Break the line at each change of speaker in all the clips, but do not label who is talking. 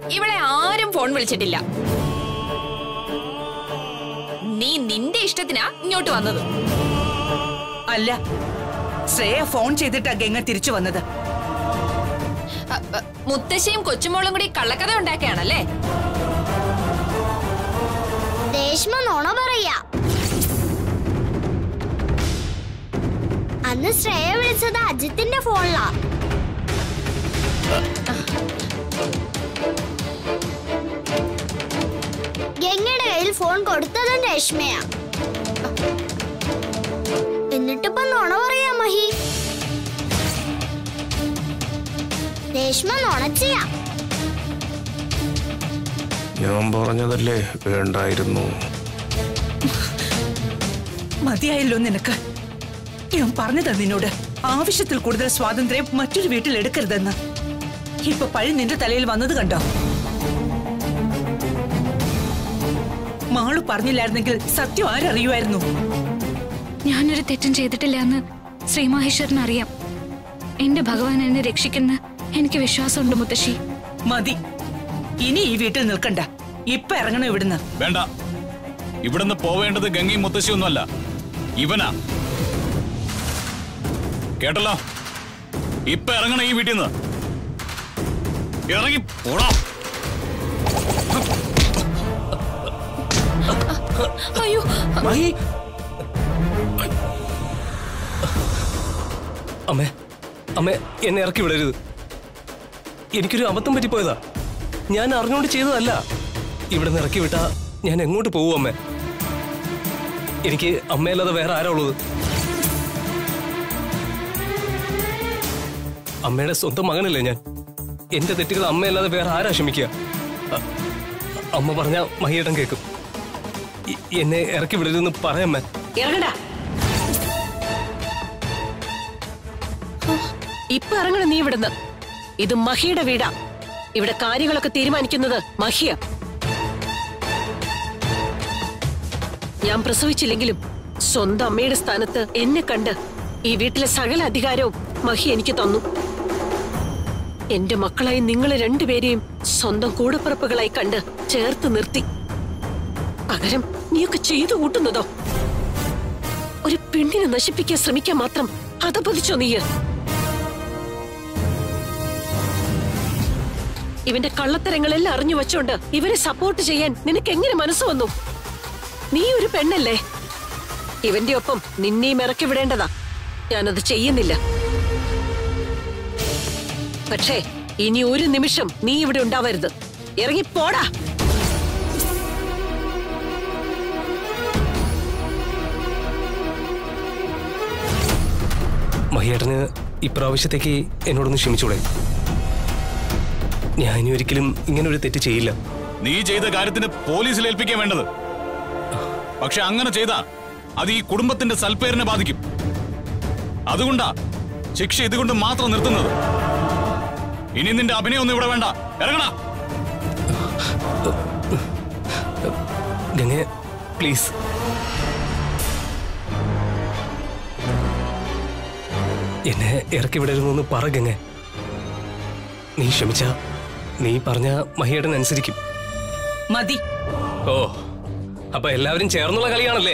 ഇവളെ ആരും ഫോൺ വിളിച്ചിട്ടില്ല നീ നിന്റെ ഇഷ്ടത്തിനാ ഇങ്ങോട്ട് വന്നത്
അല്ല ശ്രേയ ഫോൺ ചെയ്തിട്ടാ ഗംഗ തിരിച്ചു വന്നത്
അ, അ, മുത്തശ്ശിയും കൊച്ചുമോളും കൂടി കള്ളക്കഥ ഉണ്ടാക്കിയാണല്ലേ
രേഷ്മ നുണ പറയാ അന്ന് ശ്രേയ വിളിച്ചത് അജിത്തിന്റെ ഫോണിലാ ഗംഗയുടെ കയ്യിൽ ഫോൺ കൊടുത്തതും രേഷ്മയാ എന്നിട്ടിപ്പോ നുണ പറയാ മഹി രേഷ്മ നുണച്ചിയാ
ഞാൻ പറഞ്ഞതല്ലേ വേണ്ടായിരുന്നു
മതിയായല്ലോ നിനക്ക് ഞാൻ പറഞ്ഞതാ നിന്നോട് ആവശ്യത്തിൽ കൂടുതൽ സ്വാതന്ത്ര്യം മറ്റൊരു വീട്ടിൽ എടുക്കരുതെന്ന് ഇപ്പൊ പഴി നിന്റെ തലയിൽ വന്നത് കണ്ടോ മാളു പറഞ്ഞില്ലായിരുന്നെങ്കിൽ സത്യം ആരറിയുമായിരുന്നു
ഞാനൊരു തെറ്റും ചെയ്തിട്ടില്ല എന്ന് ശ്രീമാഹേശ്വരന് അറിയാം എന്റെ ഭഗവാൻ എന്നെ രക്ഷിക്കുന്ന എനിക്ക് വിശ്വാസമുണ്ട് മുത്തശ്ശി
മതി ഇനി ഈ വീട്ടിൽ നിൽക്കണ്ട ഇപ്പൊ ഇറങ്ങണം ഇവിടുന്ന്
വേണ്ട ഇവിടുന്ന് പോവേണ്ടത് ഗംഗയും മുത്തശ്ശിയൊന്നുമല്ല ഇവനാ കേട്ടല്ലോ ഇപ്പൊ ഇറങ്ങണം ഈ വീട്ടിൽ നിന്ന് ഇറങ്ങി പോടാ
അയ്യോ
മഹി അമ്മേ അമ്മേ എന്നെ ഇറക്കി വിടരുത് എനിക്കൊരു അബദ്ധം പറ്റിപ്പോയതാ ഞാൻ അറിഞ്ഞുകൊണ്ട് ചെയ്തതല്ല ഇവിടെ നിന്ന് ഇറക്കി വിട്ടാ ഞാൻ എങ്ങോട്ട് പോവും അമ്മേ എനിക്ക് അമ്മയല്ലാതെ വേറെ ആരാ ഉള്ളത് അമ്മയുടെ സ്വന്തം മകനല്ലേ ഞാൻ എന്റെ തെറ്റുകൾ അമ്മയല്ലാതെ വേറെ ആരാ ക്ഷമിക്കുക അ- അമ്മ പറഞ്ഞ മഹിയേട്ടൻ കേൾക്കും ഇ- എന്നെ ഇറക്കി വിടരുതെന്ന് പറയാമ്മേ
ഇറങ്ങടാ ഇപ്പൊ ഇറങ്ങണം നീ ഇവിടുന്ന് ഇത് മഹിയുടെ വീടാ ഇവിടെ കാര്യങ്ങളൊക്കെ തീരുമാനിക്കുന്നത് മഹിയ ഞാൻ പ്രസവിച്ചില്ലെങ്കിലും സ്വന്തം അമ്മയുടെ സ്ഥാനത്ത് എന്നെ കണ്ട് ഈ വീട്ടിലെ സകല അധികാരവും മഹി എനിക്ക് തന്നു എന്റെ മക്കളായി നിങ്ങൾ രണ്ടുപേരെയും സ്വന്തം കൂടപ്പിറപ്പുകളായി കണ്ട് ചേർത്ത് നിർത്തി പകരം നീയൊക്കെ ചെയ്തു കൂട്ടുന്നതോ ഒരു പെണ്ണിനെ നശിപ്പിക്കാൻ ശ്രമിക്കാൻ മാത്രം അതപതിച്ചോ നീ ഇവന്റെ കള്ളത്തരങ്ങളെല്ലാം അറിഞ്ഞു വെച്ചോണ്ട് ഇവരെ സപ്പോർട്ട് ചെയ്യാൻ നിനക്ക് എങ്ങനെ മനസ്സ് വന്നു നീ ഒരു പെണ്ണല്ലേ ഇവന്റെ ഒപ്പം നിന്നെയും ഇറക്കി വിടേണ്ടതാ ഞാനത് ചെയ്യുന്നില്ല പക്ഷേ ഇനി ഒരു നിമിഷം നീ ഇവിടെ ഉണ്ടാവരുത് ഇറങ്ങി പോടാ
മഹിയേട്ടന് ഇപ്രാവശ്യത്തേക്ക് എന്നോടൊന്ന് ക്ഷമിച്ചൂടെ ഞാൻ ഇനി ഒരിക്കലും ഇങ്ങനെ ഒരു തെറ്റ് ചെയ്യില്ല
നീ ചെയ്ത കാര്യത്തിന് പോലീസിൽ ഏൽപ്പിക്കാൻ വേണ്ടത് പക്ഷെ അങ്ങനെ ചെയ്താ അത് ഈ കുടുംബത്തിന്റെ സൽപ്പേരിനെ ബാധിക്കും അതുകൊണ്ടാ ശിക്ഷ ഇതുകൊണ്ട് മാത്രം നിർത്തുന്നത് ഇനി നിന്റെ അഭിനയം ഒന്നും ഇവിടെ വേണ്ട ഇറങ്ങണ
ഗംഗ പ്ലീസ് എന്നെ ഇറക്കി വിടരുന്നു എന്ന് പറ ഗംഗ നീ ക്ഷമിച്ച നീ പറഞ്ഞ മഹിയേട്ടൻ അനുസരിക്കും
മതി
ഓ അപ്പൊ എല്ലാവരും ചേർന്നുള്ള കളിയാണല്ലേ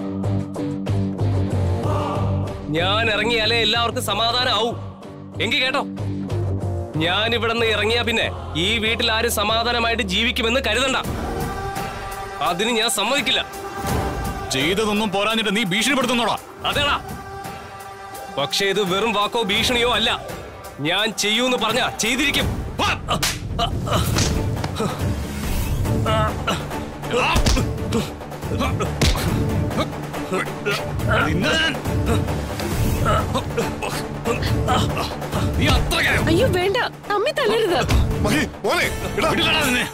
ഞാൻ ഇറങ്ങിയാലേ എല്ലാവർക്കും സമാധാനം ആവൂ എങ്കി കേട്ടോ ഞാൻ ഇവിടെ നിന്ന് ഇറങ്ങിയാ പിന്നെ ഈ വീട്ടിൽ ആരും സമാധാനമായിട്ട് ജീവിക്കുമെന്ന് കരുതണ്ട അതിന് ഞാൻ സമ്മതിക്കില്ല
ചെയ്തതൊന്നും പോരാഞ്ഞിട്ട് നീ ഭീഷണിപ്പെടുത്തുന്നോടാ
അതേടാ പക്ഷേ ഇത് വെറും വാക്കോ ഭീഷണിയോ അല്ല ഞാൻ ചെയ്യൂന്ന് പറഞ്ഞ ചെയ്തിരിക്കും വാ.
നിന്നെ ഞാൻ- നീ അത്രയ്ക്ക്
അയ്യോ വേണ്ട തമ്മി തല്ലരുത്
മഹി മോനെ എടാ
വിടില്ലടാ നിന്നെ.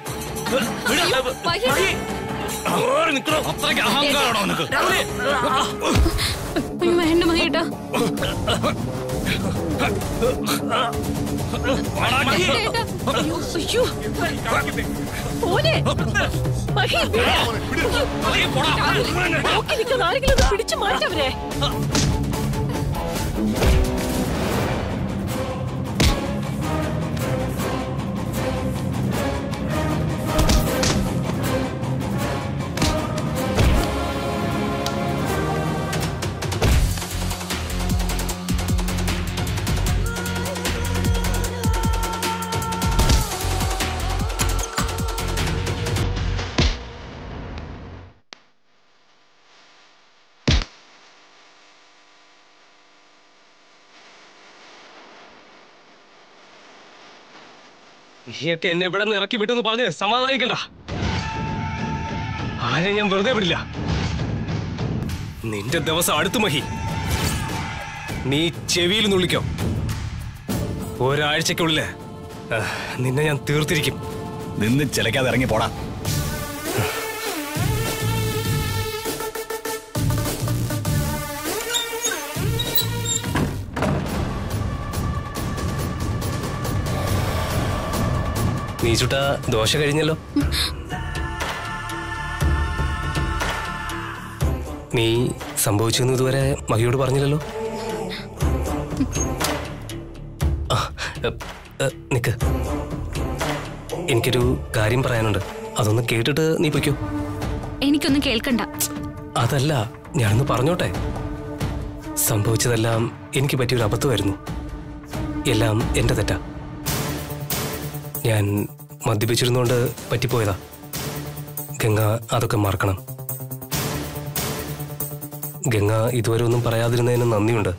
മഹി,
മാറി നിൽക്കണോ?
അത്രയ്ക്ക് അഹങ്കാരമാണോ നിനക്ക്
അയ്യോ വേണ്ട മഹിയേട്ടാ
ചേട്ടാ,
അയ്യോ ഓനെ മഹി വിട്. നോക്കി നിൽക്കുന്ന ആരെങ്കിലും ഒന്ന് പിടിച്ചു മാറ്റവരെ
നീയൊക്കെ എന്നെ ഇവിടെ നിന്ന് ഇറക്കി വിട്ടെന്ന് പറഞ്ഞ് സമാധാനിക്കണ്ട ആരെ ഞാൻ വെറുതെ വിടില്ല നിന്റെ ദിവസം അടുത്തു മഹി നീ ചെവിയിൽ നുള്ളിക്കോ ഒരാഴ്ചക്കുള്ളില് ആ, നിന്നെ ഞാൻ തീർത്തിരിക്കും
നിന്ന് ചിലക്കാതെ ഇറങ്ങി പോടാ
നീ ചുട്ട ദോശ കഴിഞ്ഞല്ലോ നീ സംഭവിച്ചെന്ന് ഇതുവരെ മഹിയോട് പറഞ്ഞില്ലല്ലോ ആ, എ, എ, നിക്ക് എനിക്കൊരു കാര്യം പറയാനുണ്ട് അതൊന്ന് കേട്ടിട്ട് നീ പൊയ്ക്കോ
എനിക്കൊന്നും കേൾക്കണ്ട
അതല്ല ഞാനൊന്ന് പറഞ്ഞോട്ടെ സംഭവിച്ചതെല്ലാം എനിക്ക് പറ്റിയൊരു അബദ്ധമായിരുന്നു എല്ലാം എന്റെ തെറ്റാ ഞാൻ മദ്യപിച്ചിരുന്നോണ്ട് പറ്റിപ്പോയതാ ഗംഗ അതൊക്കെ മറക്കണം ഗംഗ ഇതുവരെ ഒന്നും പറയാതിരുന്നതിന് നന്ദിയുണ്ട്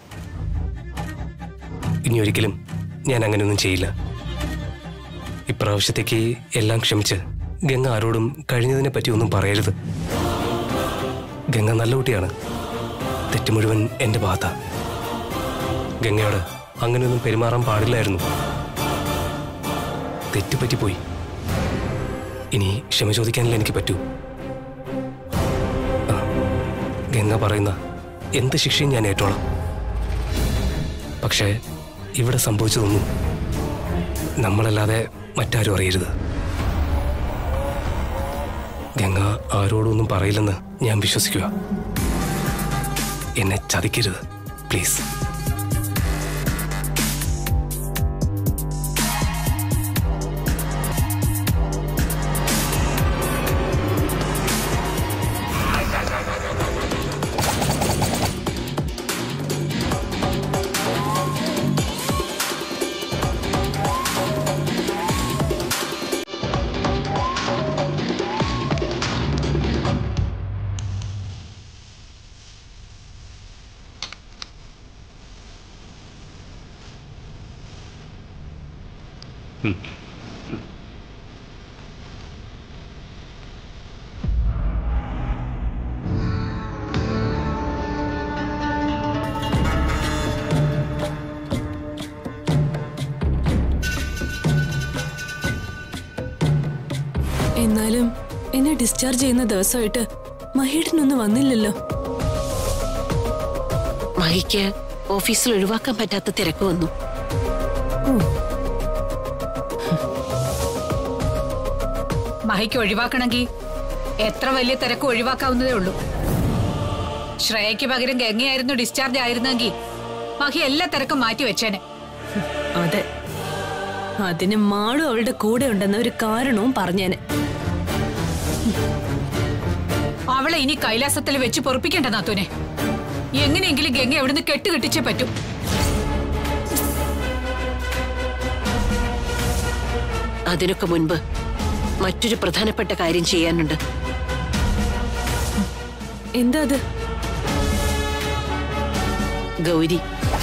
ഇനി ഒരിക്കലും ഞാൻ അങ്ങനെയൊന്നും ചെയ്യില്ല ഇപ്രാവശ്യത്തേക്ക് എല്ലാം ക്ഷമിച്ച് ഗംഗ ആരോടും കഴിഞ്ഞതിനെ പറ്റി ഒന്നും പറയരുത് ഗംഗ നല്ല കുട്ടിയാണ് തെറ്റ് മുഴുവൻ എന്റെ ഭാഗത്താ ഗംഗയോട് അങ്ങനെയൊന്നും പെരുമാറാൻ പാടില്ലായിരുന്നു തെറ്റുപറ്റിപ്പോയി ഇനി ക്ഷമ ചോദിക്കാനല്ലേ എനിക്ക് പറ്റൂ ആ, ഗംഗ പറയുന്ന എന്ത് ശിക്ഷയും ഞാൻ ഏറ്റോളാം പക്ഷേ ഇവിടെ സംഭവിച്ചതൊന്നും നമ്മളല്ലാതെ മറ്റാരും അറിയരുത് ഗംഗ ആരോടൊന്നും പറയില്ലെന്ന് ഞാൻ വിശ്വസിക്കുക എന്നെ ചതിക്കരുത് പ്ലീസ്
എന്നാലും എന്നെ ഡിസ്ചാർജ് ചെയ്യുന്ന ദിവസമായിട്ട് മഹേടനൊന്നും വന്നില്ലല്ലോ
മഹിക്ക് ഓഫീസിൽ ഒഴിവാക്കാൻ പറ്റാത്ത തിരക്ക് വന്നു
മഹിക്ക് ഒഴിവാക്കണമെങ്കിൽ എത്ര വലിയ തിരക്ക് ഒഴിവാക്കാവുന്നതേ ഉള്ളൂ ശ്രേയയ്ക്ക് പകരം ഗംഗയായിരുന്നു ഡിസ്ചാർജ് ആയിരുന്നെങ്കിൽ മഹി എല്ലാ തിരക്കും മാറ്റി വെച്ചേനെ
അതെ അതിന് മാളും അവളുടെ കൂടെ ഉണ്ടെന്ന ഒരു കാരണവും പറഞ്ഞേനെ
അവളെ ഇനി കൈലാസത്തിൽ വെച്ച് പൊറപ്പിക്കണ്ട നാത്തൂനെ എങ്ങനെയെങ്കിലും ഗംഗ എവിടുന്ന് കെട്ടുകെട്ടിച്ചേ പറ്റൂ
അതിനൊക്കെ മുൻപ് മറ്റൊരു പ്രധാനപ്പെട്ട കാര്യം ചെയ്യാനുണ്ട്
എന്താ അത്
ഗൗരി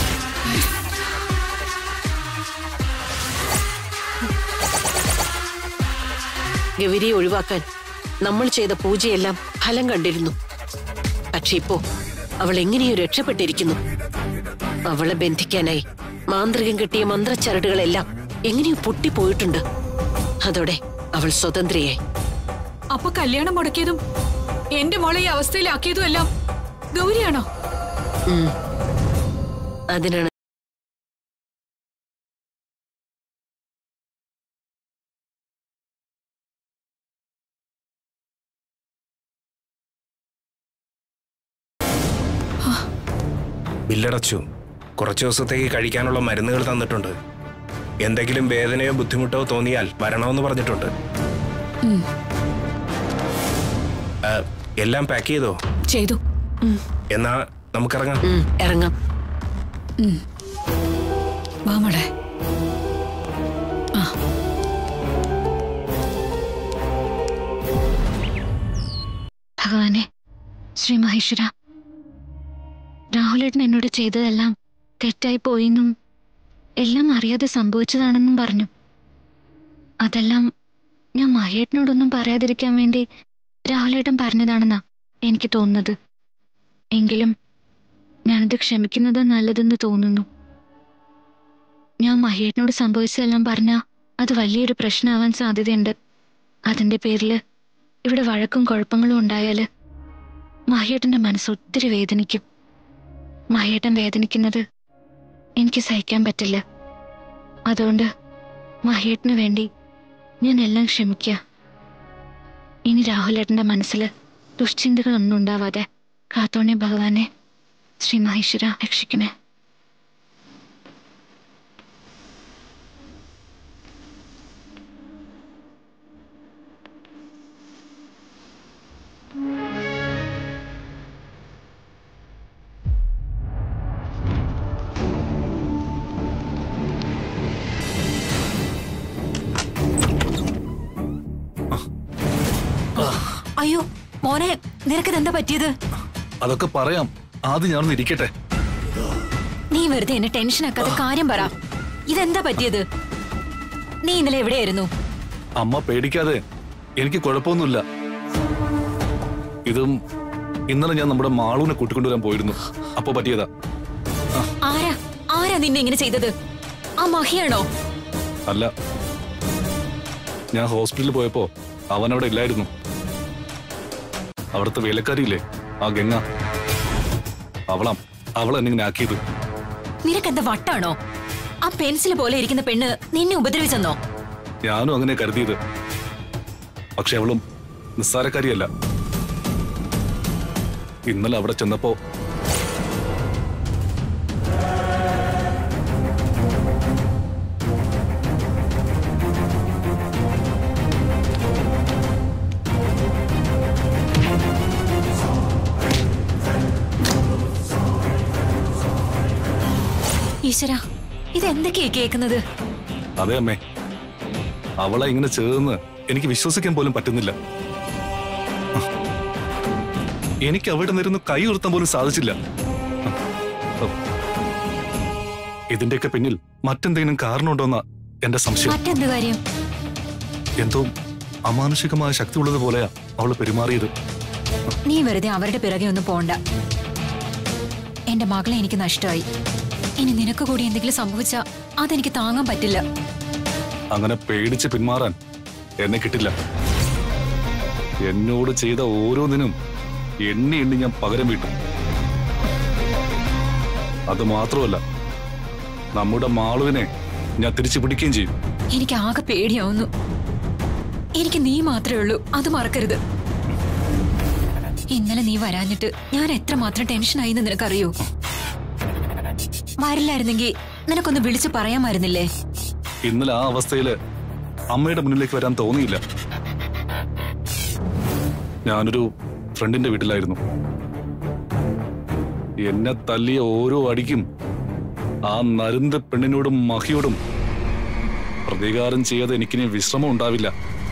ഗൗരിയെ ഒഴിവാക്കാൻ നമ്മൾ ചെയ്ത പൂജയെല്ലാം ഫലം കണ്ടിരുന്നു പക്ഷെ ഇപ്പോ അവൾ എങ്ങനെയോ രക്ഷപ്പെട്ടിരിക്കുന്നു അവളെ ബന്ധിക്കാനായി മാന്ത്രികം കിട്ടിയ മന്ത്രച്ചരടുകളെല്ലാം എങ്ങനെയോ പൊട്ടിപ്പോയിട്ടുണ്ട് അതോടെ അവൾ സ്വതന്ത്രയായി
അപ്പൊ കല്യാണം മുടക്കിയതും എന്റെ മോളെ ഈ അവസ്ഥയിലാക്കിയതും എല്ലാം ഗൗരിയാണോ
ഉം. അതിനാണ്
ബില്ലടച്ചു കുറച്ച് ദിവസത്തേക്ക് കഴിക്കാനുള്ള മരുന്നുകൾ തന്നിട്ടുണ്ട് എന്തെങ്കിലും വേദനയോ ബുദ്ധിമുട്ടോ തോന്നിയാൽ വരണമെന്ന് പറഞ്ഞിട്ടുണ്ട് ആ, എല്ലാം പാക്ക് ചെയ്തോ
ചെയ്തു
എന്നാ നമുക്കിറങ്ങാം
ഉം, ഇറങ്ങാം
വാ മോളെ
ഭഗവാനെ ശ്രീ മഹേശ്വര രാഹുലേട്ടൻ എന്നോട് ചെയ്തതെല്ലാം തെറ്റായി പോയെന്നും എല്ലാം അറിയാതെ സംഭവിച്ചതാണെന്നും പറഞ്ഞു അതെല്ലാം ഞാൻ മഹേട്ടനോടൊന്നും പറയാതിരിക്കാൻ വേണ്ടി രാഹുലേട്ടൻ പറഞ്ഞതാണെന്നാ എനിക്ക് തോന്നുന്നത് എങ്കിലും ഞാനത് ക്ഷമിക്കുന്നത് നല്ലതെന്ന് തോന്നുന്നു ഞാൻ മഹേട്ടനോട് സംഭവിച്ചതെല്ലാം പറഞ്ഞാൽ അത് വലിയൊരു പ്രശ്നമാവാൻ സാധ്യതയുണ്ട് അതിന്റെ പേരില് ഇവിടെ വഴക്കും കുഴപ്പങ്ങളും ഉണ്ടായാല് മഹേട്ടന്റെ മനസ്സ് ഒത്തിരി വേദനിക്കും മഹേട്ടൻ വേദനിക്കുന്നത് എനിക്ക് സഹിക്കാൻ പറ്റില്ല അതുകൊണ്ട് മഹേട്ടന് വേണ്ടി ഞാൻ എല്ലാം ക്ഷമിക്കുക ഇനി രാഹുലേട്ടന്റെ മനസ്സിൽ ദുശ്ചിന്തകളൊന്നും ഉണ്ടാവാതെ കാത്തോണെ ഭഗവാനെ ശ്രീ മഹേശ്വര രക്ഷിക്കണേ
അയ്യോ മോനെ നിനക്കിത് എന്താ പറ്റിയത്
അതൊക്കെ പറയാം ആദ്യം ഞാനൊന്ന് ഇരിക്കട്ടെ
നീ വെറുതെ എന്നെ ടെൻഷൻ ആക്കാതെ കാര്യം പറ ഇതെന്താ പറ്റിയത് നീ ഇന്നലെ എവിടെയായിരുന്നു
അമ്മ പേടിക്കാതെ എനിക്ക് കുഴപ്പമൊന്നുമില്ല ഇതും ഇന്നലെ ഞാൻ നമ്മുടെ മാളൂനെ കൂട്ടിക്കൊണ്ടുവരാൻ പോയിരുന്നു അപ്പൊ പറ്റിയതാ
ആരാ ആരാ നിന്നെ ഇങ്ങനെ ചെയ്തത് ആ മഹിയാണോ
അല്ല ഞാൻ ഹോസ്പിറ്റലിൽ പോയപ്പോ അവൻ അവിടെ ഇല്ലായിരുന്നു അവിടുത്തെ വേലക്കാരിയില്ലേ ആ ഗംഗ അവളാം അവൾ എന്നെ ഇങ്ങനെ ആക്കിയത്
നിനക്കെന്താ വട്ടാണോ ആ പെൻസിൽ പോലെ ഇരിക്കുന്ന പെണ്ണ് നിന്നെ ഉപദ്രവിച്ചെന്നോ
ഞാനും അങ്ങനെ കരുതിയത് പക്ഷെ അവളും നിസ്സാരക്കാരിയല്ല ഇന്നലെ അവിടെ ചെന്നപ്പോ
ഈശ്വര ഇതെന്തൊക്കെയാ കേൾക്കുന്നത്
അതെ അമ്മേ അവളെ ഇങ്ങനെ ചേർന്ന് എനിക്ക് വിശ്വസിക്കാൻ പോലും പറ്റുന്നില്ല എനിക്ക് അവിടെ നിന്നിരുന്ന് കൈ ഉയർത്താൻ പോലും സാധിച്ചില്ല ഇതിന്റെയൊക്കെ പിന്നിൽ മറ്റെന്തെങ്കിലും കാരണമുണ്ടോന്ന എന്റെ സംശയം
മറ്റെന്ത് കാര്യം
എന്തോ അമാനുഷികമായ ശക്തി ഉള്ളത് പോലെയാ അവള് പെരുമാറിയത്
നീ വെറുതെ അവരുടെ പിറകെ ഒന്നും പോണ്ട എന്റെ മകളെ എനിക്ക് നഷ്ടമായി ഇനി നിനക്ക് കൂടി എന്തെങ്കിലും സംഭവിച്ചാ അതെനിക്ക് താങ്ങാൻ പറ്റില്ല
അങ്ങനെ പേടിച്ച് പിന്മാറാൻ എന്നെ കിട്ടില്ല എന്നോട് ചെയ്ത ഓരോന്നിനും എണ്ണി എണ്ണി ഞാൻ പകരം വീട്ടും അത് മാത്രമല്ല നമ്മുടെ മാളുവിനെ ഞാൻ തിരിച്ചു പിടിക്കുകയും ചെയ്യും
എനിക്ക് ആകെ പേടിയാവുന്നു എനിക്ക് നീ മാത്രമേ ഉള്ളൂ അത് മറക്കരുത് ഇന്നലെ നീ വരാഞ്ഞിട്ട് ഞാൻ എത്രമാത്രം ടെൻഷനായി എന്ന് നിനക്കറിയോ വരില്ലായിരുന്നെങ്കിൽ നിനക്കൊന്ന് വിളിച്ചു പറയാമായിരുന്നില്ലേ
ഇന്നലെ ആ അവസ്ഥയില് അമ്മയുടെ മുന്നിലേക്ക് വരാൻ തോന്നിയില്ല ഞാനൊരു ഫ്രണ്ടിന്റെ വീട്ടിലായിരുന്നു എന്നെ തല്ലിയ ഓരോ അടിക്കും ആ നരുന്ത പെണ്ണിനോടും മഹിയോടും പ്രതികാരം ചെയ്യാതെ എനിക്കിനി വിശ്രമം ഉണ്ടാവില്ല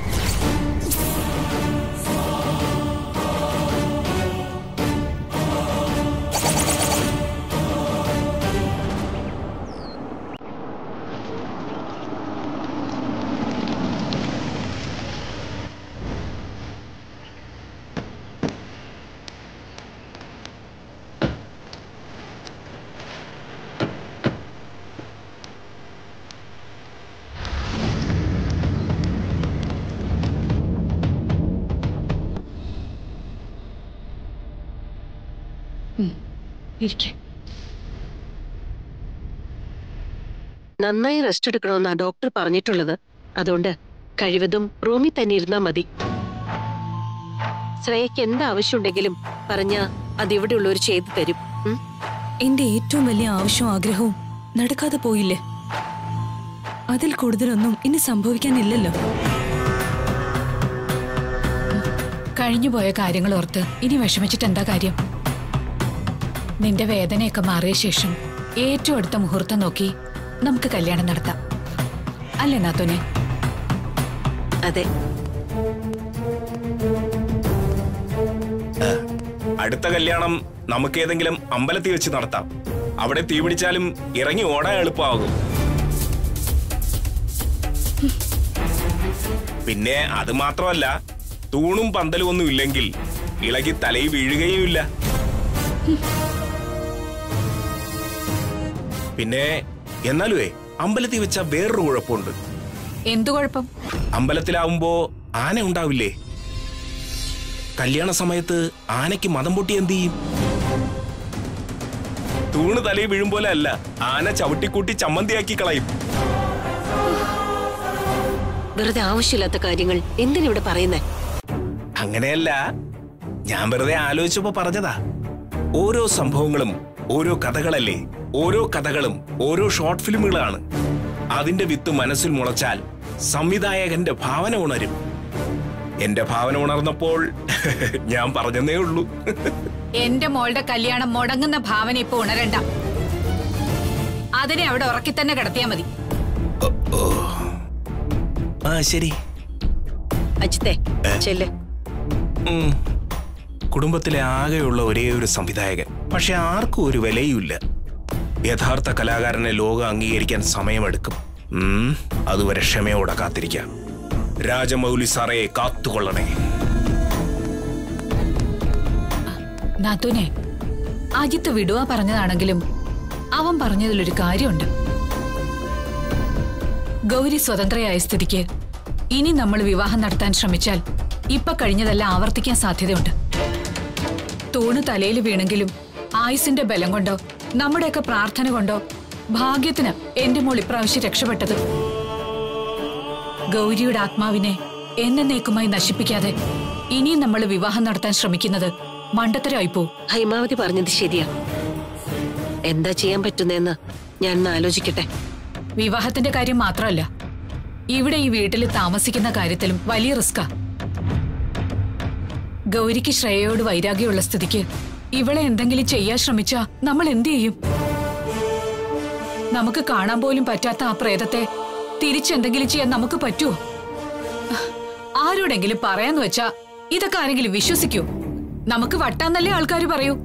ഇരിക്കെ
നന്നായി റെസ്റ്റ് എടുക്കണമെന്നാ ഡോക്ടർ പറഞ്ഞിട്ടുള്ളത് അതുകൊണ്ട് കഴിവതും റൂമിൽ തന്നെ ഇരുന്നാ മതി ശ്രേയക്ക് എന്ത് ആവശ്യമുണ്ടെങ്കിലും പറഞ്ഞ അത് ഇവിടെ ഉള്ളവർ ചെയ്തു തരും ഉം?
എന്റെ ഏറ്റവും വലിയ ആവശ്യവും ആഗ്രഹവും നടക്കാതെ പോയില്ലേ അതിൽ കൂടുതലൊന്നും ഇനി സംഭവിക്കാനില്ലല്ലോ
കഴിഞ്ഞുപോയ കാര്യങ്ങൾ ഓർത്ത് ഇനി വിഷമിച്ചിട്ട് എന്താ കാര്യം നിന്റെ വേദനയൊക്കെ മാറിയ ശേഷം ഏറ്റവും അടുത്ത മുഹൂർത്തം നോക്കി നമുക്ക് കല്യാണം നടത്താം അല്ലേ നാത്തോനെ
അതെ
അടുത്ത കല്യാണം നമുക്ക് ഏതെങ്കിലും അമ്പലത്തിൽ വെച്ച് നടത്താം അവിടെ തീ പിടിച്ചാലും ഇറങ്ങി ഓടാൻ എളുപ്പമാകും പിന്നെ അത് മാത്രമല്ല തൂണും പന്തലും ഒന്നും ഇല്ലെങ്കിൽ ഇളകി തലയിൽ വീഴുകയുമില്ല പിന്നെ എന്നാലുവേ അമ്പലത്തിൽ വെച്ച വേറൊരു കുഴപ്പമുണ്ട്
എന്തു കുഴപ്പം
അമ്പലത്തിലാവുമ്പോ ആന ഉണ്ടാവില്ലേ കല്യാണ സമയത്ത് ആനയ്ക്ക് മതം പൊട്ടി എന്ത് ചെയ്യും തൂണ് തലയിൽ വീഴും പോലെ അല്ല ആന ചവിട്ടിക്കൂട്ടി ചമ്മന്തിയാക്കി കളയും
വെറുതെ ആവശ്യമില്ലാത്ത കാര്യങ്ങൾ എന്തിനിവിടെ പറയുന്നേ
അങ്ങനെയല്ല ഞാൻ വെറുതെ ആലോചിച്ചപ്പോ പറഞ്ഞതാ ഓരോ സംഭവങ്ങളും ഓരോ കഥകളല്ലേ ഓരോ കഥകളും ഓരോ ഷോർട്ട് ഫിലിമുകളാണ് അതിന്റെ വിത്ത് മനസ്സിൽ മുളച്ചാൽ സംവിധായകന്റെ ഭാവന ഉണരും എന്റെ ഭാവന ഉണർന്നപ്പോൾ ഞാൻ പറഞ്ഞതേ ഉള്ളൂ
എന്റെ മോളുടെ കല്യാണം മുടങ്ങുന്ന ഭാവന ഇപ്പൊ ഉണരണ്ട അതിനെ അവിടെ ഉറക്കി തന്നെ കിടത്തിയാ മതി
ആ ശരി
അജിത്തെ ചെല്ല്
ഉം. കുടുംബത്തിലെ ആകെയുള്ള ഒരേ ഒരു സംവിധായകൻ പക്ഷെ ആർക്കും ഒരു വിലയുമില്ല യഥാർത്ഥ കലാകാരനെ ലോകം അംഗീകരിക്കാൻ സമയമെടുക്കും ഉം, അതുവരെ ക്ഷമയോടെ കാത്തിരിക്കാം രാജമൗലി സാറേ കാത്തുകൊള്ളണേ
നാത്തൂനെ അജിത്ത് വിടുക പറഞ്ഞതാണെങ്കിലും അവൻ പറഞ്ഞതിലൊരു കാര്യമുണ്ട് ഗൗരി സ്വതന്ത്രയായ സ്ഥിതിക്ക് ഇനി നമ്മൾ വിവാഹം നടത്താൻ ശ്രമിച്ചാൽ ഇപ്പൊ കഴിഞ്ഞതെല്ലാം ആവർത്തിക്കാൻ സാധ്യതയുണ്ട് തൂണ് തലയിൽ വീണെങ്കിലും ആയുസിന്റെ ബലം കൊണ്ടോ നമ്മുടെയൊക്കെ പ്രാർത്ഥന കൊണ്ടോ ഭാഗ്യത്തിന് എന്റെ മോൾ ഇപ്രാവശ്യം രക്ഷപ്പെട്ടത് ഗൗരിയുടെ ആത്മാവിനെ എന്നേക്കുമായി നശിപ്പിക്കാതെ ഇനിയും നമ്മൾ വിവാഹം നടത്താൻ ശ്രമിക്കുന്നത് മണ്ടത്തരമായിപ്പോ
ഹൈമാവതി പറഞ്ഞത് ശരിയാ എന്താ ചെയ്യാൻ പറ്റുന്നതെന്ന് ഞാൻ ഒന്ന് ആലോചിക്കട്ടെ
വിവാഹത്തിന്റെ കാര്യം മാത്രമല്ല ഇവിടെ ഈ വീട്ടിൽ താമസിക്കുന്ന കാര്യത്തിലും വലിയ റിസ്കാ ഗൗരിക്ക് ശ്രേയയോട് വൈരാഗ്യമുള്ള സ്ഥിതിക്ക് ഇവളെ എന്തെങ്കിലും ചെയ്യാൻ ശ്രമിച്ചാ നമ്മൾ എന്തു ചെയ്യും നമുക്ക് കാണാൻ പോലും പറ്റാത്ത ആ പ്രേതത്തെ തിരിച്ചെന്തെങ്കിലും ചെയ്യാൻ നമുക്ക് പറ്റുമോ ആരോടെങ്കിലും പറയാന്ന് വെച്ചാ ഇതൊക്കെ ആരെങ്കിലും വിശ്വസിക്കൂ നമുക്ക് വട്ടാന്നല്ലേ ആൾക്കാർ പറയൂ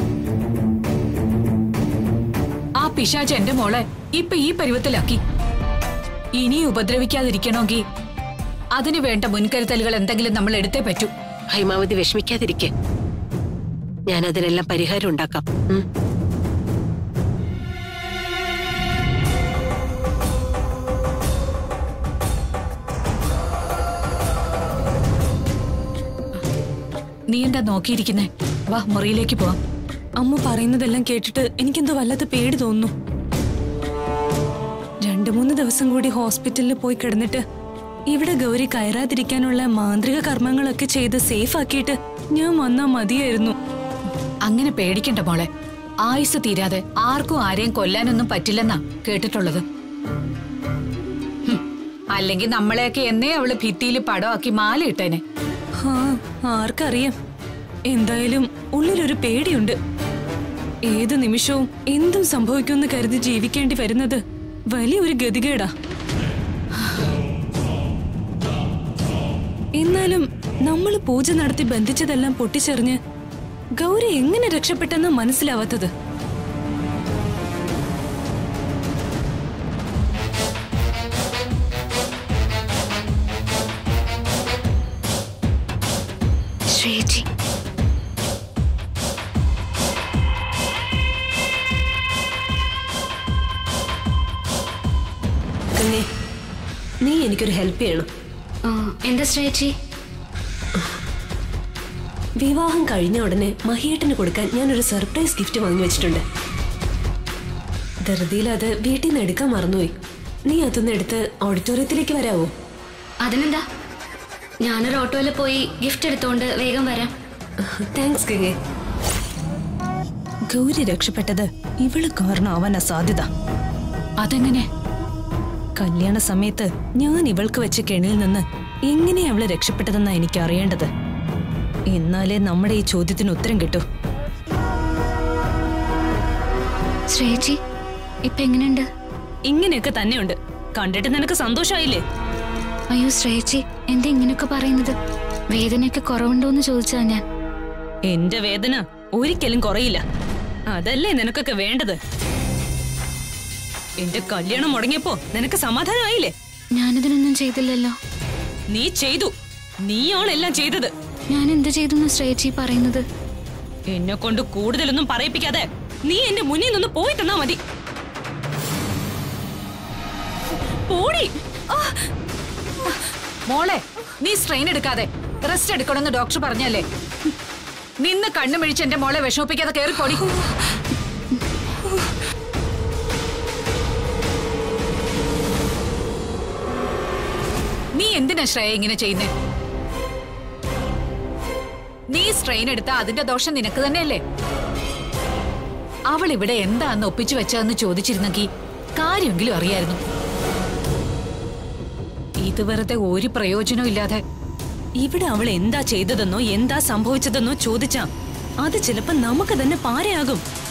ആ പിശാച് എന്റെ മോളെ ഇപ്പൊ ഈ പരുവത്തിലാക്കി ഇനി ഉപദ്രവിക്കാതിരിക്കണമെങ്കിൽ അതിനു വേണ്ട മുൻകരുതലുകൾ എന്തെങ്കിലും നമ്മൾ എടുത്തേ പറ്റൂ
ഹൈമാവതി വിഷമിക്കാതിരിക്കെ ഞാൻ അതിനെല്ലാം പരിഹാരം ഉണ്ടാക്കാം ഉം.
നീ എന്താ നോക്കിയിരിക്കുന്നേ വാ മുറിയിലേക്ക് പോവാം
അമ്മ പറയുന്നതെല്ലാം കേട്ടിട്ട് എനിക്കെന്തോ വല്ലാത്ത പേടി തോന്നുന്നു രണ്ടു മൂന്ന് ദിവസം കൂടി ഹോസ്പിറ്റലിൽ പോയി കിടന്നിട്ട് ഇവിടെ ഗൗരി കയറാതിരിക്കാനുള്ള മാന്ത്രിക കർമ്മങ്ങളൊക്കെ ചെയ്ത് സേഫ് ആക്കിയിട്ട് ഞാൻ വന്നാ മതിയായിരുന്നു
അങ്ങനെ പേടിക്കണ്ട മോളെ ആയുസ് തീരാതെ ആർക്കും ആരെയും കൊല്ലാനൊന്നും പറ്റില്ലെന്നാ കേട്ടിട്ടുള്ളത് ഹും, അല്ലെങ്കിൽ നമ്മളെയൊക്കെ എന്നേ അവള് ഭിത്തിയിൽ പടമാക്കി മാല ഇട്ടേനെ
ഹാ ആർക്കറിയാം എന്തായാലും ഉള്ളിലൊരു പേടിയുണ്ട് ഏത് നിമിഷവും എന്തും സംഭവിക്കുമെന്ന് കരുതി ജീവിക്കേണ്ടി വരുന്നത് വലിയൊരു ഗതികേടാ എന്നാലും നമ്മൾ പൂജ നടത്തി ബന്ധിച്ചതെല്ലാം പൊട്ടിച്ചെറിഞ്ഞ് ഗൗരി എങ്ങനെ രക്ഷപ്പെട്ടെന്ന് മനസ്സിലാവാത്തത്
ശ്രേയച്ചി
കണ്ണേ നീ എനിക്കൊരു ഹെൽപ്പ് ചെയ്യണം
ആ, എന്താ ശ്രേയച്ചി
വിവാഹം കഴിഞ്ഞ ഉടനെ മഹിയേട്ടന് കൊടുക്കാൻ ഞാനൊരു സർപ്രൈസ് ഗിഫ്റ്റ് വാങ്ങി വെച്ചിട്ടുണ്ട് ധൃതിയിൽ അത് വീട്ടിൽ നിന്ന് എടുക്കാൻ മറന്നുപോയി നീ അതൊന്ന് എടുത്ത് ഓഡിറ്റോറിയത്തിലേക്ക് വരാവോ
അതിനെന്താ ഞാനൊരു ഓട്ടോയിൽ പോയി ഗിഫ്റ്റ് എടുത്തോണ്ട് വേഗം വരാം
താങ്ക്സ് ഗംഗെ ഗൗരി രക്ഷപ്പെട്ടത് ഇവള് കാരണമാവാനാ സാധ്യത
അതെങ്ങനെ
കല്യാണ സമയത്ത് ഞാൻ ഇവൾക്ക് വെച്ച കെണിയിൽ നിന്ന് എങ്ങനെ അവള് രക്ഷപ്പെട്ടതെന്നാ എനിക്ക് അറിയേണ്ടത് എന്നാലേ നമ്മുടെ ഈ ചോദ്യത്തിന് ഉത്തരം കിട്ടൂ
ശ്രേയച്ചി ഇപ്പൊ എങ്ങനെയുണ്ട്
ഇങ്ങനെയൊക്കെ തന്നെയുണ്ട് കണ്ടിട്ട് നിനക്ക് സന്തോഷമായില്ലേ
അയ്യോ ശ്രേയച്ചി എന്താ ഇങ്ങനെയൊക്കെ പറയുന്നത് വേദനയൊക്കെ കുറവുണ്ടോന്ന് ചോദിച്ചാ ഞാൻ
എന്റെ വേദന ഒരിക്കലും കുറയില്ല അതല്ലേ നിനക്കൊക്കെ വേണ്ടത് എന്റെ കല്യാണം മുടങ്ങിയപ്പോ നിനക്ക് സമാധാനമായില്ലേ
ഞാനിതിനൊന്നും ചെയ്തില്ലല്ലോ
നീ ചെയ്തു നീയാണെല്ലാം ചെയ്തത്
ഞാൻ എന്ത് ചെയ്തു ശ്രേയച്ചി പറയുന്നത്
എന്നെ കൊണ്ട് കൂടുതലൊന്നും പറയിപ്പിക്കാതെ നീ എന്റെ മുന്നിൽ നിന്ന് പോയി തന്നാ മതി പോടി ആ,
മോളെ നീ സ്ട്രെയിൻ എടുക്കാതെ റെസ്റ്റ് എടുക്കണമെന്ന് ഡോക്ടർ പറഞ്ഞല്ലേ നിന്ന് കണ്ണു മിഴിച്ച് എന്റെ മോളെ വിഷമിപ്പിക്കാതെ കയറിപ്പോടി നീ എന്തിനാ ശ്രേയ ഇങ്ങനെ ചെയ്യുന്നേ നീ സ്ട്രെയിൻ എടുത്താ അതിന്റെ ദോഷം നിനക്ക് തന്നെയല്ലേ അവൾ ഇവിടെ എന്താന്ന് ഒപ്പിച്ചു വെച്ചതെന്ന് ചോദിച്ചിരുന്നെങ്കിൽ കാര്യമെങ്കിലും അറിയായിരുന്നു ഇത് വെറുതെ ഒരു പ്രയോജനവും ഇല്ലാതെ
ഇവിടെ അവൾ എന്താ ചെയ്തതെന്നോ എന്താ സംഭവിച്ചതെന്നോ ചോദിച്ചാ അത് ചിലപ്പോ നമുക്ക് തന്നെ പാരയാകും